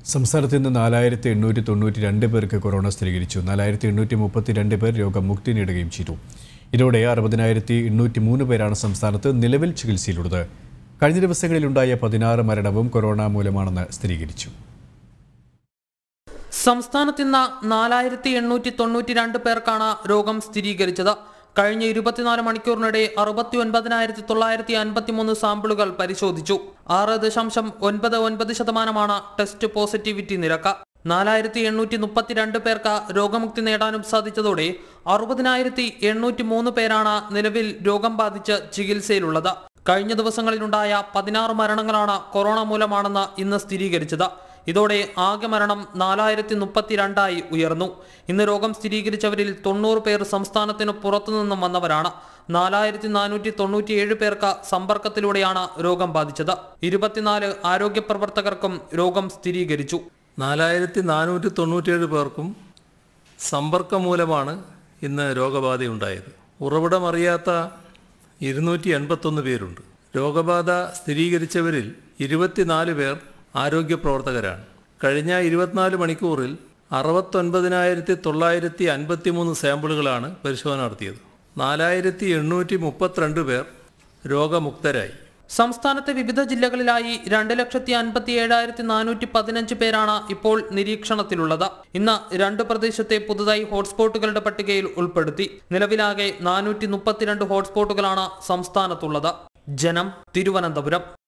സംസ്ഥാനത്ത് ഇന്ന് നാലായിരത്തി എണ്ണൂറ്റി തൊണ്ണൂറ്റി രണ്ട് പേർക്ക് കൊറോണ സ്ഥിരീകരിച്ചു നാലായിരത്തി എണ്ണൂറ്റി മുപ്പത്തി രണ്ട് പേർ രോഗമുക്തി നേടുകയും ചെയ്തു ഇതോടെ അറുപതിനായിരത്തി എണ്ണൂറ്റി മൂന്ന് പേരാണ് സംസ്ഥാനത്ത് നിലവിൽ ചികിത്സയിലുള്ളത് കഴിഞ്ഞ ദിവസങ്ങളിലുണ്ടായ പതിനാറ് മരണവും കൊറോണ മൂലമാണെന്ന് സ്ഥിരീകരിച്ചു സംസ്ഥാനത്ത് ഇന്ന് നാലായിരത്തി എണ്ണൂറ്റി തൊണ്ണൂറ്റി രണ്ട് പേർക്കാണ് രോഗം സ്ഥിരീകരിച്ചത് കഴിഞ്ഞ ഇരുപത്തിനാല് മണിക്കൂറിനിടെ അറുപത്തി ഒൻപതിനായിരത്തി തൊള്ളായിരത്തി അൻപത്തി മൂന്ന് സാമ്പിളുകൾ പരിശോധിച്ചു ആറ് ദശാംശം ഒൻപത് ഒൻപത് ശതമാനമാണ് ടെസ്റ്റ് പോസിറ്റിവിറ്റി നിരക്ക് നാലായിരത്തി എണ്ണൂറ്റി മുപ്പത്തിരണ്ട് പേർക്ക് രോഗമുക്തി നേടാനും സാധിച്ചതോടെ അറുപതിനായിരത്തി എണ്ണൂറ്റി മൂന്ന് പേരാണ് നിലവിൽ രോഗം ബാധിച്ച് ചികിത്സയിലുള്ളത് കഴിഞ്ഞ ദിവസങ്ങളിലുണ്ടായ പതിനാറ് മരണങ്ങളാണ് കൊറോണ മൂലമാണെന്ന് ഇന്ന് സ്ഥിരീകരിച്ചത് ഇതോടെ ആകെ മരണം നാലായിരത്തി മുപ്പത്തിരണ്ടായി ഉയർന്നു ഇന്ന് രോഗം സ്ഥിരീകരിച്ചവരിൽ തൊണ്ണൂറ് പേർ സംസ്ഥാനത്തിന് പുറത്തുനിന്നും വന്നവരാണ് നാലായിരത്തി നാനൂറ്റി തൊണ്ണൂറ്റിയേഴ് പേർക്ക് സമ്പർക്കത്തിലൂടെയാണ് രോഗം ബാധിച്ചത് ഇരുപത്തിനാല് ആരോഗ്യ പ്രവർത്തകർക്കും രോഗം സ്ഥിരീകരിച്ചു നാലായിരത്തി നാനൂറ്റി തൊണ്ണൂറ്റേഴ് പേർക്കും സമ്പർക്കം മൂലമാണ് ഇന്ന് രോഗബാധയുണ്ടായത് ഉറവിടമറിയാത്ത ഇരുന്നൂറ്റി എൺപത്തൊന്ന് പേരുണ്ട് രോഗബാധ സ്ഥിരീകരിച്ചവരിൽ ഇരുപത്തിനാല് പേർ ആരോഗ്യ പ്രവർത്തകരാണ് കഴിഞ്ഞ ഇരുപത്തിനാല് മണിക്കൂറിൽ അറുപത്തൊൻപതിനായിരത്തി തൊള്ളായിരത്തി അൻപത്തി മൂന്ന് സാമ്പിളുകളാണ് പരിശോധന നടത്തിയത് നാലായിരത്തി എണ്ണൂറ്റി മുപ്പത്തിരണ്ട് പേർ രോഗമുക്തരായി സംസ്ഥാനത്തെ വിവിധ ജില്ലകളിലായി രണ്ട് ലക്ഷത്തി അൻപത്തി ഏഴായിരത്തി നാനൂറ്റി പതിനഞ്ച് പേരാണ് ഇപ്പോൾ നിരീക്ഷണത്തിലുള്ളത് ഇന്ന് രണ്ട് പ്രദേശത്തെ പുതുതായി ഹോട്ട്സ്പോട്ടുകളുടെ പട്ടികയിൽ ഉൾപ്പെടുത്തി നിലവിലാകെ നാനൂറ്റി മുപ്പത്തിരണ്ട് ഹോട്ട്സ്പോട്ടുകളാണ് സംസ്ഥാനത്തുള്ളത് ജനം തിരുവനന്തപുരം